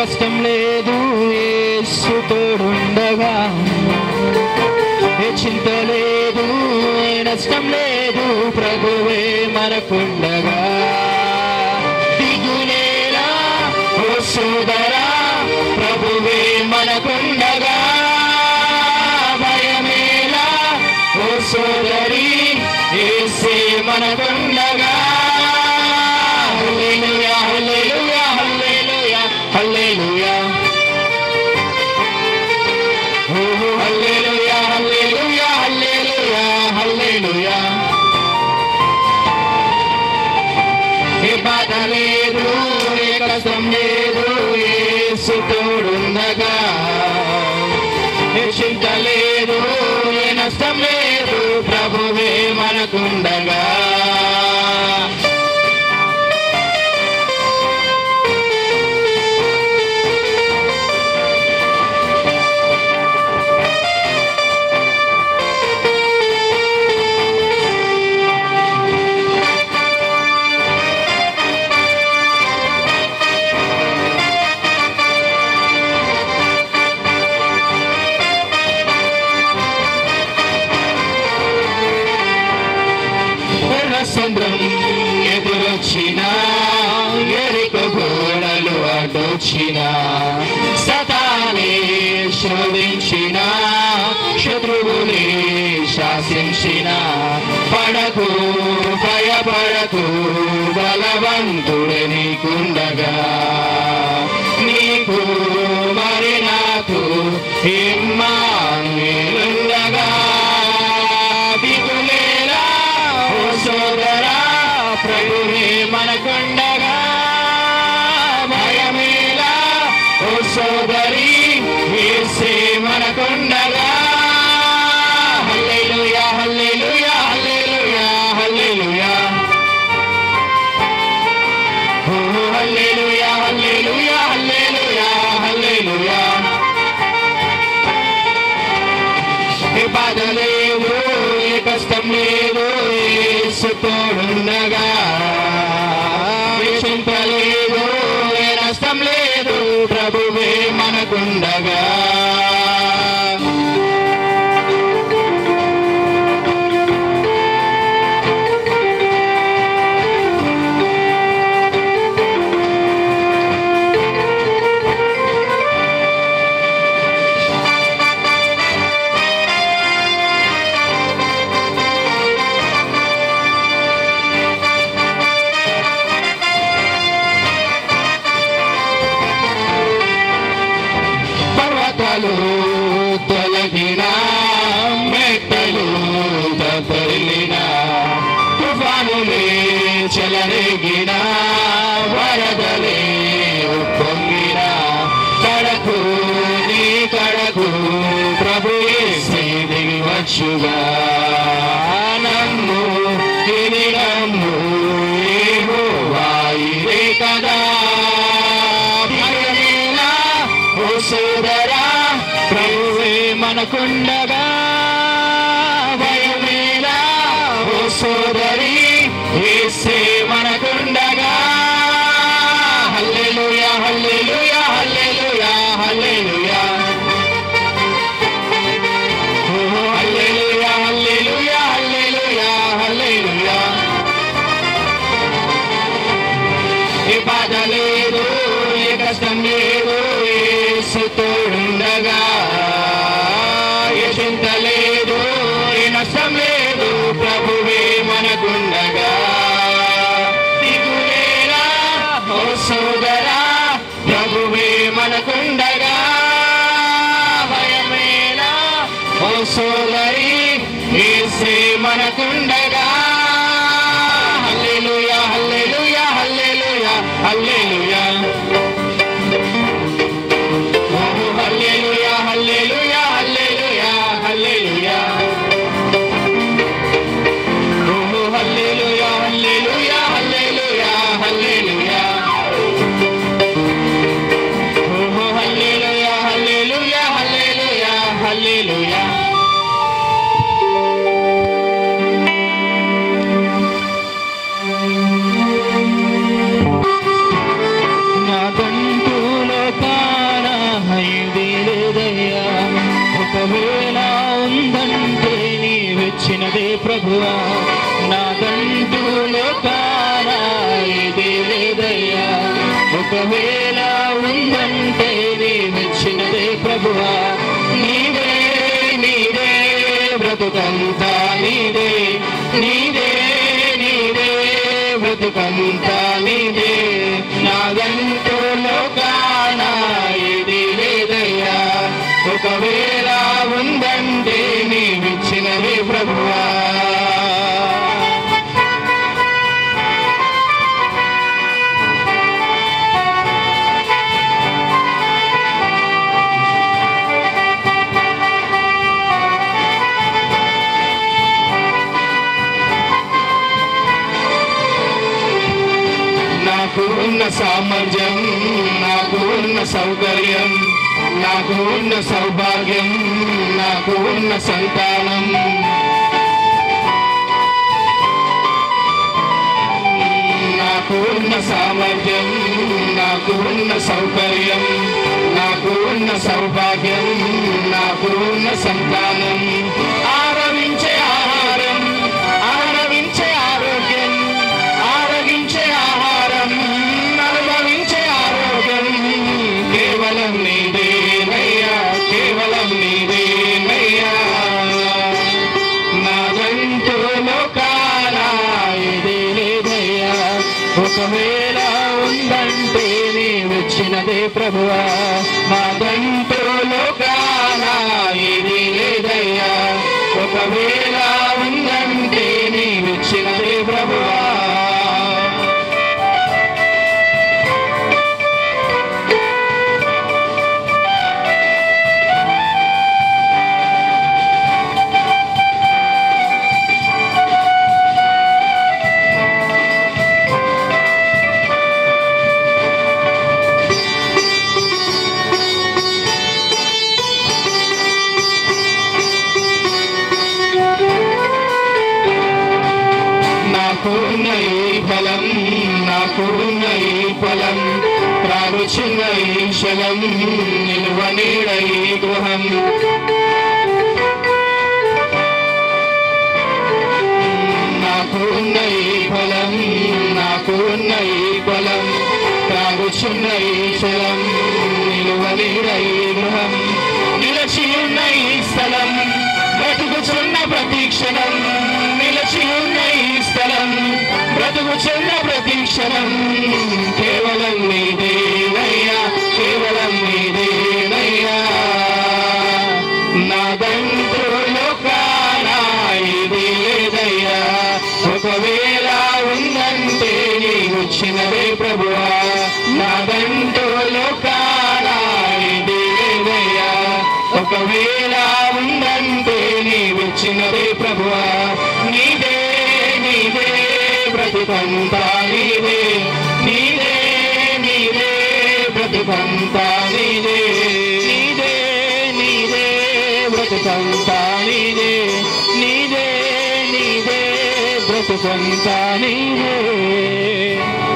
కష్టం లేదు యేసు తోడుండగా ఏ చింత లేదు ఏ నష్టం లేదు ప్రభువే మనకుండగా దిగులేలా ఓ సోదరా ప్రభువే మనకుండగా భయమేలా ఓ సోదరి ఏసే మనకుండగా హల్లెలూయా హల్లెలూయా హల్లెలూయా హల్లెలూయా ఓహో హల్లెలూయా హల్లెలూయా హల్లెలూయా హల్లెలూయా ఏ బాధ లేదు ఏ కష్టం లేదు యేసు తోడుండగా ఏ చింత లేదు ఏ నష్టం లేదు ప్రభువే మనకుండగా ఎర్రసంద్రం ఎదురొచ్చిన ఎరిక గోడలు అడ్డొచ్చిన సతానే శోధించిన శత్రువులే శాసించిన పడకు భయపడకు బలవంతుడే నీకుండగా నీకు మరి నాకు ఇమ్మానుయేలుండగా దిగులేలా ఓ సోదరా ప్రభువే మనకుండగా భయమేలా ఓ సోదరి యేసే మనకుండగా హల్లెలూయా హల్లెలూయా హల్లెలూయా హల్లెలూయా ఓ హల్లెలూయా హల్లెలూయా హల్లెలూయా హల్లెలూయా ఏ బాధ లేదు ఏ కష్టం లేదు యేసు తోడుండగా ఏ చింత లేదు ఏ నష్టం లేదు ప్రభువే మనకుండగా పర్వతాలు తొలగిన మెట్టలు తరిలిన తుఫానులే చెలరేగిన వరదలే ఉప్పొంగిన కడకు నీ కడకు ప్రభు యేసే దిగి వచ్చుగా నమ్ము ఇది నమ్ము యెహోవా ఇదే కదా భయమేలా ఓ సోదరా ప్రభువే మనకుండగా భయమేలా ఓ సోదరి యేసే మనకుండగా హల్లెలూయా హల్లెలూయా హల్లెలూయా హల్లెలూయా ఓ హల్లెలూయా హల్లెలూయా హల్లెలూయా హల్లెలూయా ఏ బాధ లేదు ఏ కష్టం లేదు యేసు తోడుండగా ఏ చింత లేదు ఏ నష్టం లేదు ప్రభువే మనకుండగా నాదంటూ లోకాన ఇది లేదయ్యా ఒకవేళ ఉందంటే నీవిచ్చినదే ప్రభువా నీవే నీదే బ్రతుకంతా నీదే నీదే నీదే బ్రతుకంతా నీదే నాదంటూ లోకాన ఇది లేదయ్యా ఒకవేళ ఉందంటే నీవిచ్చినవే ప్రభువా నాకు ఉన్న సామర్థ్యం నాకు ఉన్న సౌకర్యం నాకు ఉన్న సౌభాగ్యం నాకు ఉన్న సంతానం నాకు ఉన్న సామర్థ్యం నాకు ఉన్న సౌకర్యం నాకు ఉన్న సౌభాగ్యం నాకు ఉన్న సంతానం ఆరవించే ఆహారం ఆరవించే ఆరోగ్యం ఆరగించే ఆహారం అనుభవించే ఆరోగ్యం కేవలం నీదేనయ్యా కేవలం నీదేనయ్యా నాదంటూ లోకాన ఇది లేదయ్యా ఒకవేళ ఉందంటే నీ వచ్చినదే ప్రభువా మాదంటూ లోకాన ఇది లేదయ్యా ఒకవేళ ఉందంటే నీ వచ్చినదే ప్రభువా నాకు ఉన్న ఈ ఫలం నాకు ఉన్న ఈ ఫలం త్రాగుచున్న ఈ శలం నిలువ నీడ ఈ గృహం నాకు ఉన్న ఈ ఫలం నాకు ఉన్న ఈ ఫలం త్రాగుచున్న ఈ శలం నిలువ నీడ ఈ గృహం నిలచి ఉన్న ఈ స్థలం బ్రతుకుచున్న ప్రతీక్షణం నిలచి ఉన్న ఈ స్థలం బ్రతుకుచున్న ప్రతీక్షణం కేవలం నీదేనయ్యా కేవలం నీదేనయ్యా నాదంటూ లోకాన ఇది లేదయ్యా ఒకవేళ ఉందంటే నీ వచ్చినదే ప్రభువా నాదంటూ లోకాన ఇది లేదయ్యా ఒకవేళ ఉందంటే నీ వచ్చినదే ప్రభువా నీదే నీదే బ్రతుకంతా నీదే నీదే నీదే బ్రతుకంతా నీదే నీదే నీదే బ్రతుకంతా నీదే నీదే నీదే బ్రతుకంతా నీదే